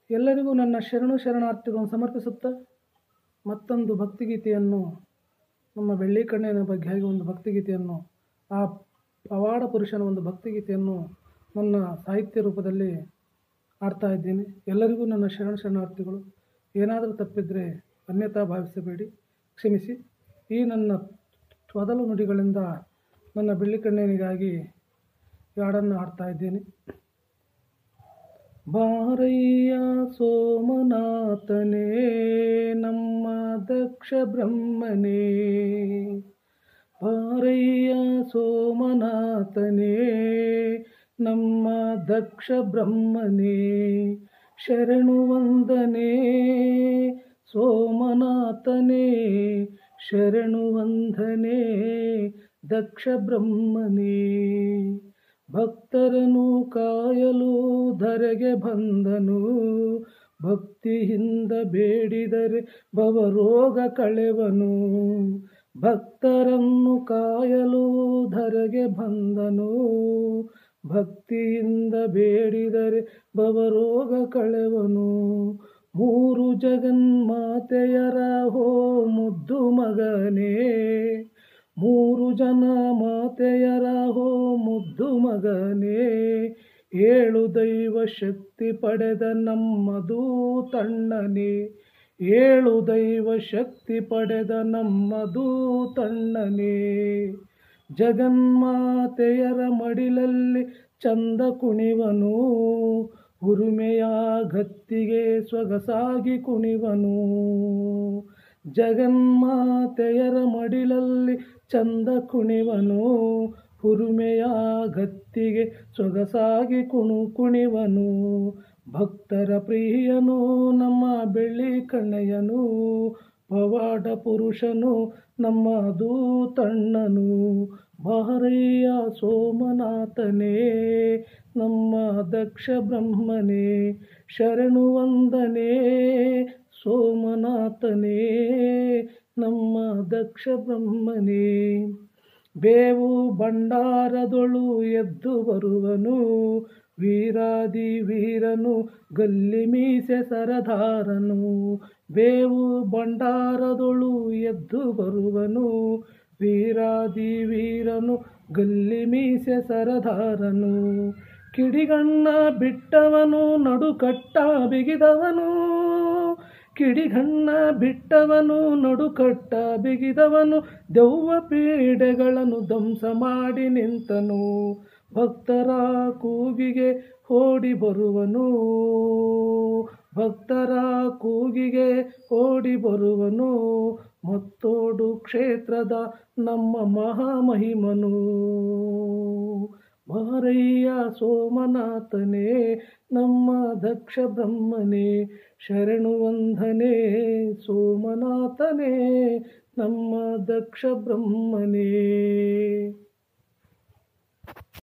ಎಲ್ಲರಿಗೂ ನನ್ನ ಶರಣು ಶರಣಾರ್ಥಿಗಳನ್ನು ಸಮರ್ಪಿಸುತ್ತಾ ಮತ್ತೊಂದು ಭಕ್ತಿಗೀತೆಯನ್ನು ನಮ್ಮ ಬೆಳ್ಳಿಕಣ್ಣಿನ ಬಗ್ಗೆ ಹಾಗೆ ಒಂದು ಭಕ್ತಿಗೀತೆಯನ್ನು ಆ ಪವಾಡ ಪುರುಷನ ಒಂದು ಭಕ್ತಿಗೀತೆಯನ್ನು ನನ್ನ ಸಾಹಿತ್ಯ ರೂಪದಲ್ಲಿ ಆಡ್ತಾ ಇದ್ದೀನಿ ಎಲ್ಲರಿಗೂ ನನ್ನ ಶರಣ ಶರಣಾರ್ಥಿಗಳು ಏನಾದರೂ ತಪ್ಪಿದರೆ ಅನ್ಯತಾ ಭಾವಿಸಬೇಡಿ ಕ್ಷಮಿಸಿ ಈ ನನ್ನ ಮೊದಲು ನುಡಿಗಳಿಂದ ನನ್ನ ಬೆಳ್ಳಿಕಣ್ಣಿನಿಗಾಗಿ ಈ ಹಾಡನ್ನು ಹಾಡ್ತಾ ಇದ್ದೀನಿ ಬಾರಯ್ಯ ಸೋಮನಾಥನೇ ನಮ್ಮ ದಕ್ಷ ಬ್ರಹ್ಮನೇ ಬಾರಯ್ಯ ಸೋಮನಾಥನೇ ನಮ್ಮ ದಕ್ಷ ಬ್ರಹ್ಮನೇ ಶರಣು ವಂದನೆ ಸೋಮನಾಥನೇ ಶರಣು ವಂದನೆ ದಕ್ಷ ಬ್ರಹ್ಮನೇ ಭಕ್ತರನು ಕಾಯಲು ಧರೆಗೆ ಬಂದನು ಭಕ್ತಿಯಿಂದ ಬೇಡಿದರೆ ಭವರೋಗ ಕಳೆವನು ಭಕ್ತರನ್ನು ಕಾಯಲು ಧರೆಗೆ ಬಂದನು ಭಕ್ತಿಯಿಂದ ಬೇಡಿದರೆ ಭವರೋಗ ಕಳೆವನು ಮೂರು ಜಗನ್ಮಾತೆಯರ ಹೋ ಮುದ್ದು ಮಗನೇ ಮೂರು ಜನ ಮಾತೆಯರ ಹೋ ಮುದ್ದು ಮಗನೇ ಏಳು ದೈವ ಶಕ್ತಿ ಪಡೆದ ನಮ್ಮದು ತಣ್ಣನೆ ಏಳು ದೈವ ಶಕ್ತಿ ಪಡೆದ ನಮ್ಮದು ತಣ್ಣನೆ ಜಗನ್ಮಾತೆಯರ ಮಡಿಲಲ್ಲಿ ಚಂದ ಕುಣಿವನು ಉರುಮೆಯ ಗತ್ತಿಗೆ ಸೊಗಸಾಗಿ ಕುಣಿವನು ಜಗನ್ಮಾತೆಯರ ಮಡಿಲಲ್ಲಿ ಚಂದ ಕುಣಿವನು ಹುರುಮೆಯ ಗತ್ತಿಗೆ ಸೊಗಸಾಗಿ ಕುಣು ಕುಣಿವನು ಭಕ್ತರ ಪ್ರಿಯನು ನಮ್ಮ ಬೆಳ್ಳಿ ಕಣ್ಣಯ್ಯನು ಪವಾಡ ಪುರುಷನು ನಮ್ಮ ದೂತಣ್ಣನು ಬಾರಯ್ಯ ಸೋಮನಾಥನೇ ನಮ್ಮ ದಕ್ಷ ಬ್ರಹ್ಮನೇ ಶರಣು ವಂದನೆ ಸೋಮನಾಥನೇ ನಮ್ಮ ದಕ್ಷ ಬ್ರಹ್ಮನೇ ಬೇವು ಭಂಡಾರದೊಳು ಎದ್ದು ಬರುವನು ವೀರಾದಿ ವೀರನು ಗಲ್ಲಿ ಮೀಸೆ ಸರದಾರನು ಬೇವು ಭಂಡಾರದೊಳು ಎದ್ದು ಬರುವನು ವೀರಾದಿ ವೀರನು ಗಲ್ಲಿ ಮೀಸೆ ಸರದಾರನು ಕಿಡಿಗಣ್ಣ ಬಿಟ್ಟವನು ನಡುಕಟ್ಟ ಬಿಗಿದವನು ಕಿಡಿಗಣ್ಣ ಬಿಟ್ಟವನು ನಡುಕಟ್ಟ ಬಿಗಿದವನು ದೆವ್ವ ಪೀಡೆಗಳನ್ನು ಧ್ವಂಸ ಮಾಡಿ ನಿಂತನು ಭಕ್ತರ ಕೂಗಿಗೆ ಓಡಿ ಬರುವನು ಭಕ್ತರ ಕೂಗಿಗೆ ಓಡಿ ಬರುವನು ಮತ್ತೋಡು ಕ್ಷೇತ್ರದ ನಮ್ಮ ಮಹಾಮಹಿಮನು ಬಾರಯ್ಯ ಸೋಮನಾಥನೇ ನಮ್ಮ ದಕ್ಷ ಬ್ರಹ್ಮನೇ ಶರಣು ವಂದನೆ ಸೋಮನಾಥನೇ ನಮ್ಮ ದಕ್ಷ ಬ್ರಹ್ಮನೇ